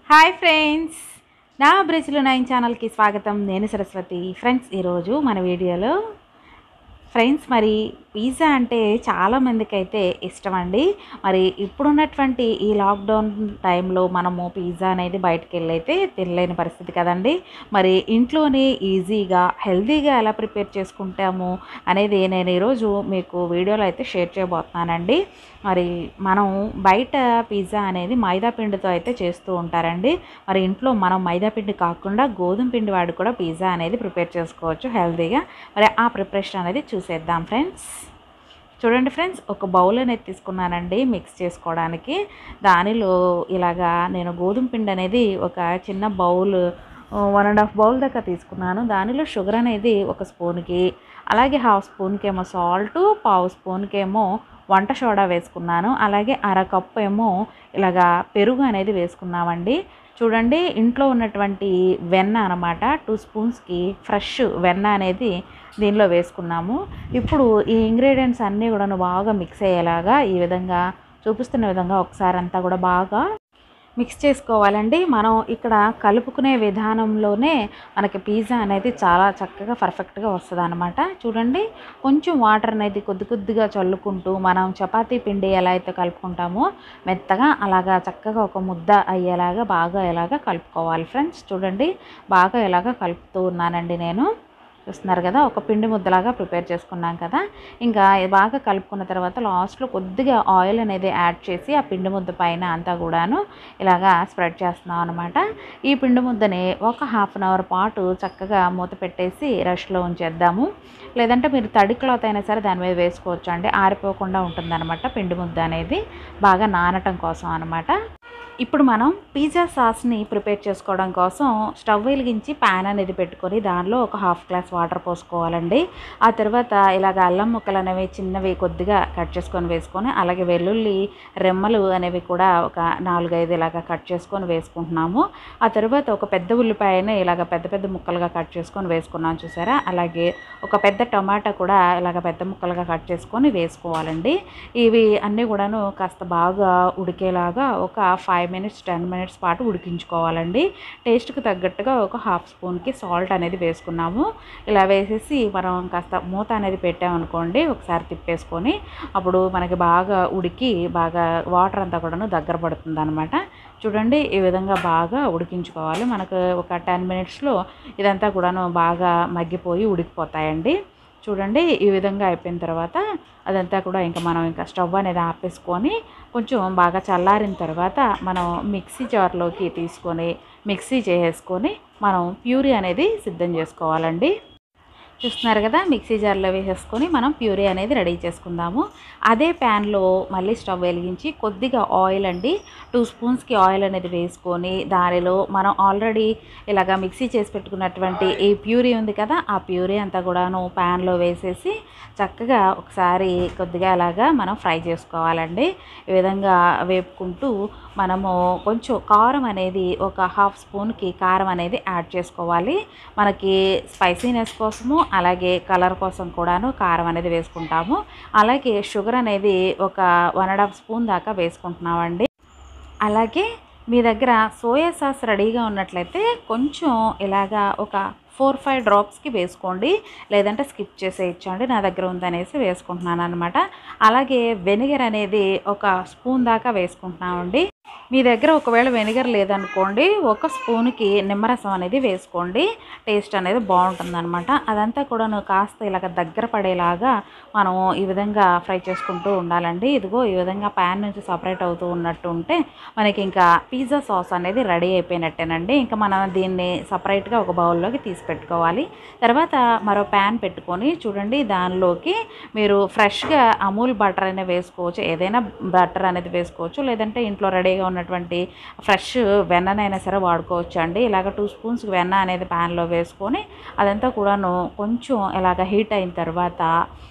hi friends నా Brazil nine ఛానల్కి స్వాగతం నేను సరస్వతి ఫ్రెండ్స్ ఈరోజు మన వీడియోలో ఫ్రెండ్స్ మరి పిజ్జా అంటే చాలా మందికి అయితే ఇష్టం అండి మరి ఇప్పుడున్నటువంటి ఈ లాక్డౌన్ టైంలో మనము పిజ్జా అనేది బయటకు వెళ్ళి అయితే తినలేని పరిస్థితి కదండి మరి ఇంట్లోనే ఈజీగా హెల్తీగా ఎలా ప్రిపేర్ చేసుకుంటాము అనేది నేను ఈరోజు మీకు వీడియోలో అయితే షేర్ చేయబోతున్నానండి మరి మనం బయట పిజ్జా అనేది మైదా పిండితో అయితే చేస్తూ ఉంటారండి మరి ఇంట్లో మనం మైదా పిండి కాకుండా గోధుమ పిండి వాడి కూడా పిజ్జా అనేది ప్రిపేర్ చేసుకోవచ్చు హెల్తీగా మరి ఆ ప్రిపరేషన్ అనేది చూసేద్దాం ఫ్రెండ్స్ చూడండి ఫ్రెండ్స్ ఒక బౌల్ అనేది తీసుకున్నానండి మిక్స్ చేసుకోవడానికి దానిలో ఇలాగా నేను గోధుమ పిండి అనేది ఒక చిన్న bowl one and half bowl దాకా తీసుకున్నాను దానిలో షుగర్ అనేది ఒక స్పూన్కి అలాగే హాఫ్ స్పూన్కి ఏమో సాల్ట్ పావు స్పూన్కి ఏమో వంట సోడా వేసుకున్నాను అలాగే అర కప్పు ఏమో ఇలాగా పెరుగు అనేది వేసుకున్నామండి చూడండి ఇంట్లో ఉన్నటువంటి వెన్న అనమాట టూ స్పూన్స్కి ఫ్రెష్ వెన్న అనేది దీనిలో వేసుకున్నాము ఇప్పుడు ఈ ఇంగ్రీడియంట్స్ అన్నీ కూడా బాగా మిక్స్ అయ్యేలాగా ఈ విధంగా చూపిస్తున్న విధంగా ఒకసారి అంతా కూడా బాగా మిక్స్ చేసుకోవాలండి మనం ఇక్కడ కలుపుకునే విధానంలోనే మనకి పిజ్జా అనేది చాలా చక్కగా పర్ఫెక్ట్గా వస్తుంది అనమాట చూడండి కొంచెం వాటర్ అనేది కొద్ది కొద్దిగా చల్లుకుంటూ మనం చపాతీ పిండి ఎలా అయితే కలుపుకుంటామో మెత్తగా అలాగా చక్కగా ఒక ముద్ద అయ్యేలాగా బాగా ఎలాగా కలుపుకోవాలి ఫ్రెండ్స్ చూడండి బాగా ఎలాగా కలుపుతూ ఉన్నానండి నేను చూస్తున్నారు కదా ఒక పిండి ముద్దలాగా ప్రిపేర్ చేసుకున్నాం కదా ఇంకా ఇది బాగా కలుపుకున్న తర్వాత లాస్ట్లో కొద్దిగా ఆయిల్ అనేది యాడ్ చేసి ఆ పిండి ముద్ద పైన అంతా కూడాను ఇలాగా స్ప్రెడ్ చేస్తున్నాం అనమాట ఈ పిండి ముద్దని ఒక హాఫ్ అన్ అవర్ పాటు చక్కగా మూత పెట్టేసి రెస్ట్లో ఉంచేద్దాము లేదంటే మీరు తడి క్లాత్ అయినా సరే దాని మీద వేసుకోవచ్చు అంటే ఆరిపోకుండా ఉంటుందన్నమాట పిండి ముద్ద అనేది బాగా నానటం కోసం అనమాట ఇప్పుడు మనం పిజ్జా సాస్ని ప్రిపేర్ చేసుకోవడం కోసం స్టవ్ వెలిగించి ప్యాన్ అనేది పెట్టుకొని దానిలో ఒక హాఫ్ గ్లాస్ వాటర్ పోసుకోవాలండి ఆ తర్వాత ఇలాగ అల్లం ముక్కలు అనేవి చిన్నవి కొద్దిగా కట్ చేసుకొని వేసుకొని అలాగే వెల్లుల్లి రెమ్మలు అనేవి కూడా ఒక నాలుగైదు ఇలాగ కట్ చేసుకొని వేసుకుంటున్నాము ఆ తర్వాత ఒక పెద్ద ఉల్లిపాయని ఇలాగ పెద్ద పెద్ద ముక్కలుగా కట్ చేసుకొని వేసుకున్నాం చూసారా అలాగే ఒక పెద్ద టమాటా కూడా ఇలాగ పెద్ద ముక్కలుగా కట్ చేసుకొని వేసుకోవాలండి ఇవి అన్నీ కూడాను కాస్త బాగా ఉడికేలాగా ఒక ఫైవ్ మినిట్స్ టెన్ మినిట్స్ పాటు ఉడికించుకోవాలండి టేస్ట్కి తగ్గట్టుగా ఒక హాఫ్ స్పూన్కి సాల్ట్ అనేది వేసుకున్నాము ఇలా వేసేసి మనం కాస్త మూత అనేది పెట్టామనుకోండి ఒకసారి తిప్పేసుకొని అప్పుడు మనకి బాగా ఉడికి బాగా వాటర్ అంతా కూడాను దగ్గర పడుతుంది అనమాట చూడండి ఈ విధంగా బాగా ఉడికించుకోవాలి మనకు ఒక టెన్ మినిట్స్లో ఇదంతా కూడాను బాగా మగ్గిపోయి ఉడికిపోతాయండి చూడండి ఈ విధంగా అయిపోయిన తర్వాత అదంతా కూడా ఇంకా మనం ఇంకా స్టవ్ అనేది ఆపేసుకొని కొంచెం బాగా చల్లారిన తర్వాత మనం మిక్సీ జార్లోకి తీసుకొని మిక్సీ చేసేసుకొని మనం ప్యూరీ అనేది సిద్ధం చేసుకోవాలండి చూస్తున్నారు కదా మిక్సీ జార్లో వేసేసుకొని మనం ప్యూరీ అనేది రెడీ చేసుకుందాము అదే ప్యాన్లో మళ్ళీ స్టవ్ వెలిగించి కొద్దిగా ఆయిల్ అండి టూ స్పూన్స్కి ఆయిల్ అనేది వేసుకొని దానిలో మనం ఆల్రెడీ ఇలాగా మిక్సీ చేసి పెట్టుకున్నటువంటి ఈ ప్యూరీ ఉంది కదా ఆ ప్యూరీ అంతా కూడాను ప్యాన్లో వేసేసి చక్కగా ఒకసారి కొద్దిగా అలాగా మనం ఫ్రై చేసుకోవాలండి ఈ విధంగా వేపుకుంటూ మనము కొంచెం కారం అనేది ఒక హాఫ్ స్పూన్కి కారం అనేది యాడ్ చేసుకోవాలి మనకి స్పైసీనెస్ కోసము అలాగే కలర్ కోసం కూడాను కారం అనేది వేసుకుంటాము అలాగే షుగర్ అనేది ఒక వన్ అండ్ హాఫ్ స్పూన్ దాకా వేసుకుంటున్నామండి అలాగే మీ దగ్గర సోయా సాస్ రెడీగా ఉన్నట్లయితే కొంచెం ఇలాగా ఒక ఫోర్ ఫైవ్ డ్రాప్స్కి వేసుకోండి లేదంటే స్కిప్ చేసేయచ్చండి నా దగ్గర ఉందనేసి వేసుకుంటున్నాను అనమాట అలాగే వెనిగర్ అనేది ఒక స్పూన్ దాకా వేసుకుంటున్నామండి మీ దగ్గర ఒకవేళ వెనిగర్ లేదనుకోండి ఒక స్పూన్కి నిమ్మరసం అనేది వేసుకోండి టేస్ట్ అనేది బాగుంటుందన్నమాట అదంతా కూడా కాస్త ఇలాగ దగ్గర పడేలాగా మనం ఈ విధంగా ఫ్రై చేసుకుంటూ ఉండాలండి ఇదిగో ఈ విధంగా ప్యాన్ నుంచి సపరేట్ అవుతూ ఉన్నట్టు ఉంటే మనకి ఇంకా పిజ్జా సాస్ అనేది రెడీ అయిపోయినట్టేనండి ఇంకా మనం దీన్ని సపరేట్గా ఒక బౌల్లోకి తీసి పెట్టుకోవాలి తర్వాత మరో ప్యాన్ పెట్టుకొని చూడండి దానిలోకి మీరు ఫ్రెష్గా అమూల్ బటర్ అనేది వేసుకోవచ్చు ఏదైనా బటర్ అనేది వేసుకోవచ్చు లేదంటే ఇంట్లో రెడీగా ఉన్నటువంటి ఫ్రెష్ వెన్ననైనా సరే వాడుకోవచ్చు అండి ఇలాగ టూ స్పూన్స్ వెన్న అనేది ప్యాన్లో వేసుకొని అదంతా కూడాను కొంచెం ఇలాగ హీట్ అయిన తర్వాత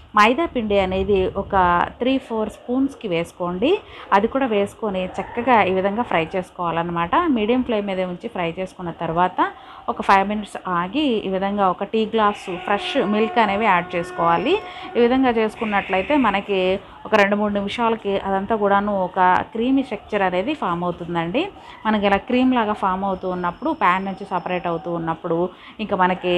మైదా పిండి అనేది ఒక త్రీ ఫోర్ స్పూన్స్కి వేసుకోండి అది కూడా వేసుకొని చక్కగా ఈ విధంగా ఫ్రై చేసుకోవాలన్నమాట మీడియం ఫ్లేమ్ మీద ఉంచి ఫ్రై చేసుకున్న తర్వాత ఒక ఫైవ్ మినిట్స్ ఆగి ఈ విధంగా ఒక టీ గ్లాసు ఫ్రెష్ మిల్క్ అనేవి యాడ్ చేసుకోవాలి ఈ విధంగా చేసుకున్నట్లయితే మనకి ఒక రెండు మూడు నిమిషాలకి అదంతా కూడాను ఒక క్రీమీ స్ట్రక్చర్ అనేది ఫామ్ అవుతుందండి మనకి ఇలా క్రీమ్ లాగా ఫామ్ అవుతూ ఉన్నప్పుడు ప్యాన్ నుంచి సపరేట్ అవుతూ ఉన్నప్పుడు ఇంకా మనకి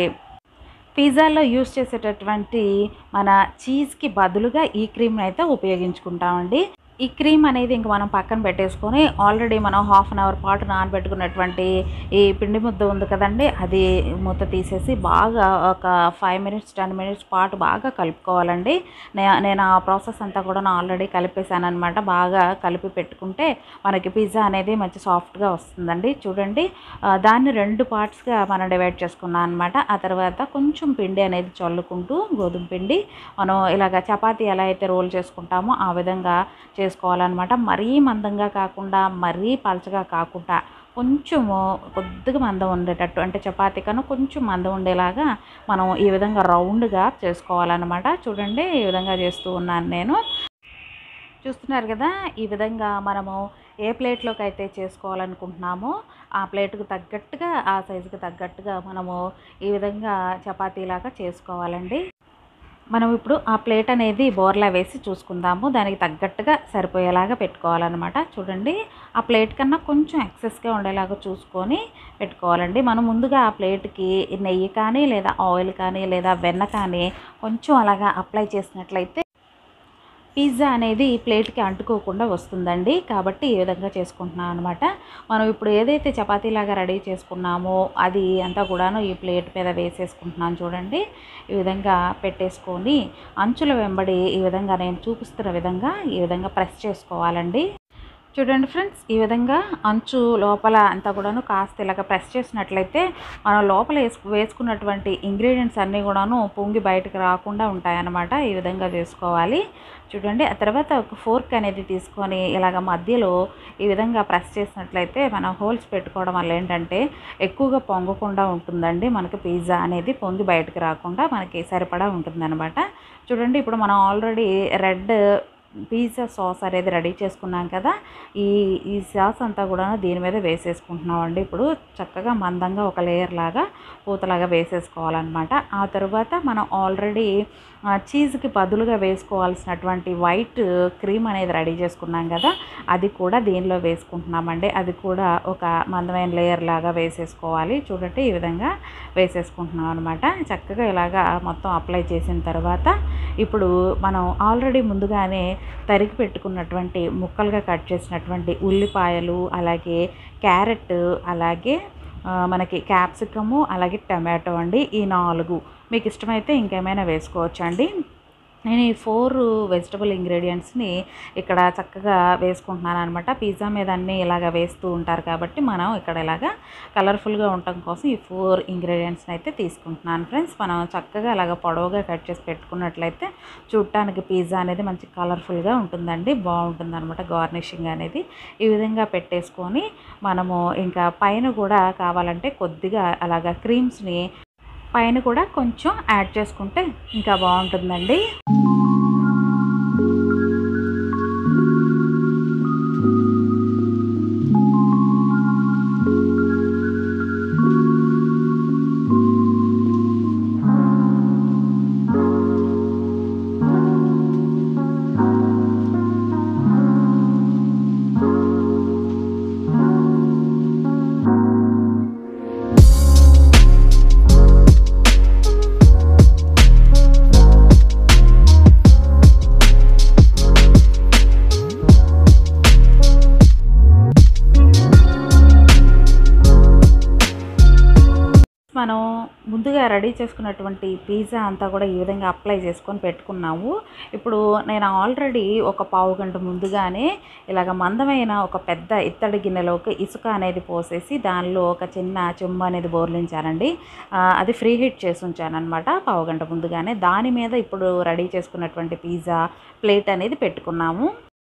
పిజ్జాలో యూస్ చేసేటటువంటి మన చీజ్కి బదులుగా ఈ క్రీమ్ని అయితే ఉపయోగించుకుంటామండి ఈ క్రీమ్ అనేది ఇంక మనం పక్కన పెట్టేసుకొని ఆల్రెడీ మనం హాఫ్ అన్ అవర్ పాటు నానబెట్టుకున్నటువంటి ఈ పిండి ముద్ద ఉంది కదండి అది ముద్ద తీసేసి బాగా ఒక ఫైవ్ మినిట్స్ టెన్ మినిట్స్ పాటు బాగా కలుపుకోవాలండి నే- నేను ఆ ప్రాసెస్ అంతా కూడా ఆల్రెడీ కలిపేశాను అనమాట బాగా కలిపి పెట్టుకుంటే మనకి పిజ్జా అనేది మంచి సాఫ్ట్గా వస్తుందండి చూడండి ఆ, దాన్ని రెండు పార్ట్స్గా మనం డివైడ్ చేసుకున్నాం అనమాట ఆ తర్వాత కొంచెం పిండి అనేది చల్లుకుంటూ గోధుమ పిండి మనం ఇలాగ చపాతీ ఎలా అయితే రోల్ చేసుకుంటామో ఆ విధంగా చేసుకోవాలన్నమాట మరీ మందంగా కాకుండా మరీ పలచగా కాకుండా కొంచెము కొద్దిగా మందం ఉండేటట్టు అంటే చపాతీ కన్నా కొంచెం మందం ఉండేలాగా మనం ఈ విధంగా రౌండ్గా చేసుకోవాలన్నమాట చూడండి ఈ విధంగా చేస్తూ ఉన్నాను నేను చూస్తున్నారు కదా ఈ విధంగా మనము ఏ ప్లేట్లోకి అయితే చేసుకోవాలనుకుంటున్నామో ఆ ప్లేట్కు తగ్గట్టుగా ఆ సైజుకి తగ్గట్టుగా మనము ఈ విధంగా చపాతీలాగా చేసుకోవాలండి మనం ఇప్పుడు ఆ ప్లేట్ అనేది బోర్లా వేసి చూసుకుందాము దానికి తగ్గట్టుగా సరిపోయేలాగా పెట్టుకోవాలన్నమాట చూడండి ఆ ప్లేట్ కన్నా కొంచెం ఎక్సెస్గా ఉండేలాగా చూసుకొని పెట్టుకోవాలండి మనం ముందుగా ఆ ప్లేట్కి నెయ్యి కానీ లేదా ఆయిల్ కానీ లేదా వెన్న కానీ కొంచెం అలాగా అప్లై చేసినట్లయితే పిజ్జా అనేది ప్లేట్కి అంటుకోకుండా వస్తుందండి కాబట్టి ఈ విధంగా చేసుకుంటున్నాం అనమాట మనం ఇప్పుడు ఏదైతే చపాతీలాగా రెడీ చేసుకున్నామో అది అంతా కూడాను ఈ ప్లేట్ మీద వేసేసుకుంటున్నాను చూడండి ఈ విధంగా పెట్టేసుకొని అంచుల వెంబడి ఈ విధంగా నేను చూపిస్తున్న విధంగా ఈ విధంగా ప్రెస్ చేసుకోవాలండి చూడండి ఫ్రెండ్స్ ఈ విధంగా అంచు లోపల అంతా కూడాను కాస్త ఇలాగ ప్రెస్ చేసినట్లయితే మనం లోపల వేసుకు వేసుకున్నటువంటి ఇంగ్రీడియంట్స్ అన్నీ కూడాను పొంగి బయటకు రాకుండా ఉంటాయన్నమాట ఈ విధంగా చేసుకోవాలి చూడండి ఆ తర్వాత ఒక ఫోర్క్ అనేది తీసుకొని ఇలాగ మధ్యలో ఈ విధంగా ప్రెస్ చేసినట్లయితే మనం హోల్స్ పెట్టుకోవడం వల్ల ఏంటంటే ఎక్కువగా పొంగకుండా ఉంటుందండి మనకి పిజ్జా అనేది పొంగి బయటకు రాకుండా మనకి సరిపడా ఉంటుందన్నమాట చూడండి ఇప్పుడు మనం ఆల్రెడీ రెడ్ పిజ్జా సాస్ అనేది రెడీ చేసుకున్నాం కదా ఈ ఈ సాస్ అంతా కూడా దీని మీద వేసేసుకుంటున్నాం అండి ఇప్పుడు చక్కగా మందంగా ఒక లేయర్ లాగా పూతలాగా వేసేసుకోవాలన్నమాట ఆ తర్వాత మనం ఆల్రెడీ చీజ్కి బదులుగా వేసుకోవాల్సినటువంటి వైట్ క్రీమ్ అనేది రెడీ చేసుకున్నాం కదా అది కూడా దీనిలో వేసుకుంటున్నామండి అది కూడా ఒక మందమైన లేయర్ లాగా వేసేసుకోవాలి చూడండి ఈ విధంగా వేసేసుకుంటున్నాం అనమాట చక్కగా ఇలాగా మొత్తం అప్లై చేసిన తర్వాత ఇప్పుడు మనం ఆల్రెడీ ముందుగానే తరిగి పెట్టుకున్నటువంటి ముక్కలుగా కట్ చేసినటువంటి ఉల్లిపాయలు అలాగే క్యారెట్ అలాగే ఆ, మనకి క్యాప్సికము అలాగే టమాటో అండి ఈ నాలుగు మీకు ఇష్టమైతే ఇంకేమైనా వేసుకోవచ్చు అండి నేను ఈ ఫోర్ వెజిటబుల్ ఇంగ్రీడియంట్స్ని ఇక్కడ చక్కగా వేసుకుంటున్నాను అనమాట పిజ్జా మీద అన్నీ ఇలాగ వేస్తూ ఉంటారు కాబట్టి మనం ఇక్కడ ఇలాగా కలర్ఫుల్గా ఉండటం కోసం ఈ ఫోర్ ఇంగ్రీడియంట్స్ని అయితే తీసుకుంటున్నాను ఫ్రెండ్స్ మనం చక్కగా అలాగ పొడవుగా కట్ చేసి పెట్టుకున్నట్లయితే చూడటానికి పిజ్జా అనేది మంచి కలర్ఫుల్గా ఉంటుందండి బాగుంటుంది అనమాట గార్నిషింగ్ అనేది ఈ విధంగా పెట్టేసుకొని మనము ఇంకా పైన కూడా కావాలంటే కొద్దిగా అలాగా క్రీమ్స్ని పైన కూడా కొంచెం యాడ్ చేసుకుంటే ఇంకా బాగుంటుందండి మనం ముందుగా రెడీ చేసుకున్నటువంటి పిజ్జా అంతా కూడా ఈ విధంగా అప్లై చేసుకొని పెట్టుకున్నాము ఇప్పుడు నేను ఆల్రెడీ ఒక పావు గంట ముందుగానే ఇలాగ మందమైన ఒక పెద్ద ఇత్తడి గిన్నెలోకి ఇసుక అనేది పోసేసి దానిలో ఒక చిన్న చెంబు అనేది బోర్లించానండి ఆ, అది ఫ్రీ హీట్ చేసి ఉంచాను అనమాట పావు గంట ముందుగానే దాని మీద ఇప్పుడు రెడీ చేసుకున్నటువంటి పిజ్జా ప్లేట్ అనేది పెట్టుకున్నాము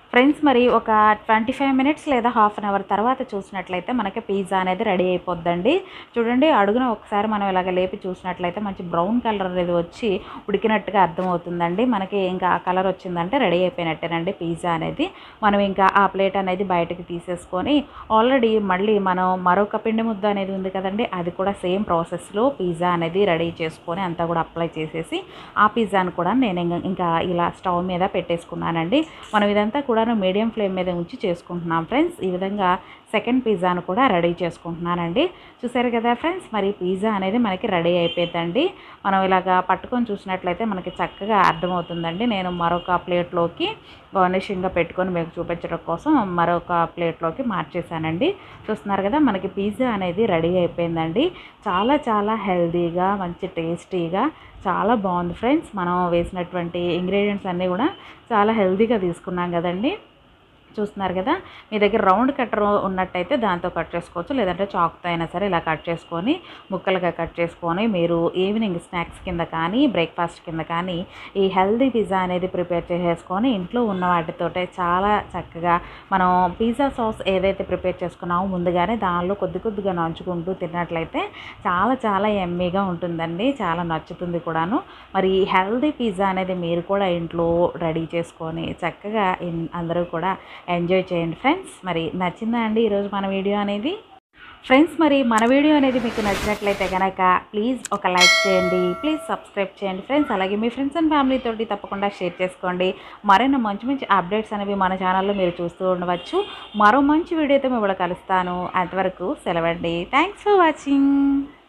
ఫ్రెండ్స్ మరి ఒక ట్వంటీ ఫైవ్ మినిట్స్ లేదా హాఫ్ అన్ అవర్ తర్వాత చూసినట్లయితే మనకి పిజ్జా అనేది రెడీ అయిపోద్దండి చూడండి అడుగున ఒకసారి మనం ఇలాగ లేపి చూసినట్లయితే మంచి బ్రౌన్ కలర్ అనేది వచ్చి ఉడికినట్టుగా అర్థమవుతుందండి మనకి ఇంకా ఆ కలర్ వచ్చిందంటే రెడీ అయిపోయినట్టేనండి పిజ్జా అనేది మనం ఇంకా ఆ ప్లేట్ అనేది బయటకు తీసేసుకొని ఆల్రెడీ మళ్ళీ మనం మరొక పిండి ముద్ద అనేది ఉంది కదండి అది కూడా సేమ్ ప్రాసెస్లో పిజ్జా అనేది రెడీ చేసుకొని అంతా కూడా అప్లై చేసేసి ఆ పిజ్జాను కూడా నేను ఇంక- ఇంకా ఇలా స్టవ్ మీద పెట్టేసుకున్నానండి మనం ఇదంతా కూడాను మీడియం ఫ్లేమ్ మీద ఉంచి చేసుకుంటున్నాం ఫ్రెండ్స్ ఈ విధంగా సెకండ్ పిజ్జాను కూడా రెడీ చేసుకుంటున్నానండి చూసారు కదా ఫ్రెండ్స్ మరి పిజ్జా అనేది మనకి రెడీ అయిపోయిందండి మనం ఇలాగా పట్టుకొని చూసినట్లయితే మనకి చక్కగా అర్థమవుతుందండి నేను మరొక ప్లేట్లోకి గార్నిషింగ్గా పెట్టుకొని మీకు చూపించడం కోసం మరొక ప్లేట్లోకి మార్చేసానండి చూస్తున్నారు కదా మనకి పిజ్జా అనేది రెడీ అయిపోయిందండి చాలా చాలా హెల్తీగా మంచి టేస్టీగా చాలా బాగుంది ఫ్రెండ్స్ మనం వేసినటువంటి ఇంగ్రీడియంట్స్ అన్నీ కూడా చాలా హెల్తీగా తీసుకున్నాం కదండి చూస్తున్నారు కదా మీ దగ్గర రౌండ్ కట్టర్ ఉన్నట్టయితే దాంతో కట్ చేసుకోవచ్చు లేదంటే చాక్తో అయినా సరే ఇలా కట్ చేసుకొని ముక్కలుగా కట్ చేసుకొని మీరు ఈవినింగ్ స్నాక్స్ కింద కానీ బ్రేక్ఫాస్ట్ కింద కానీ ఈ హెల్దీ పిజ్జా అనేది ప్రిపేర్ చేసేసుకొని ఇంట్లో ఉన్న వాటితోటే చాలా చక్కగా మనం పిజ్జా సాస్ ఏదైతే ప్రిపేర్ చేసుకున్నామో ముందుగానే దానిలో కొద్ది కొద్దిగా నంచుకుంటూ తిన్నట్లయితే చాలా చాలా ఎమ్మీగా ఉంటుందండి చాలా నచ్చుతుంది కూడాను మరి హెల్దీ పిజ్జా అనేది మీరు కూడా ఇంట్లో రెడీ చేసుకొని చక్కగా ఇన్- అందరూ కూడా ఎంజాయ్ చేయండి ఫ్రెండ్స్ మరి నచ్చిందా అండి ఈరోజు మన వీడియో అనేది ఫ్రెండ్స్ మరి మన వీడియో అనేది మీకు నచ్చినట్లయితే కనుక ప్లీజ్ ఒక లైక్ చేయండి ప్లీజ్ సబ్స్క్రైబ్ చేయండి ఫ్రెండ్స్ అలాగే మీ ఫ్రెండ్స్ అండ్ ఫ్యామిలీ తోటి తప్పకుండా షేర్ చేసుకోండి మరిన్ని మంచి మంచి అప్డేట్స్ అనేవి మన ఛానల్లో మీరు చూస్తూ ఉండవచ్చు మరో మంచి వీడియోతో మిమ్మల్ని కలుస్తాను అంతవరకు సెలవండి థ్యాంక్స్ ఫర్ వాచింగ్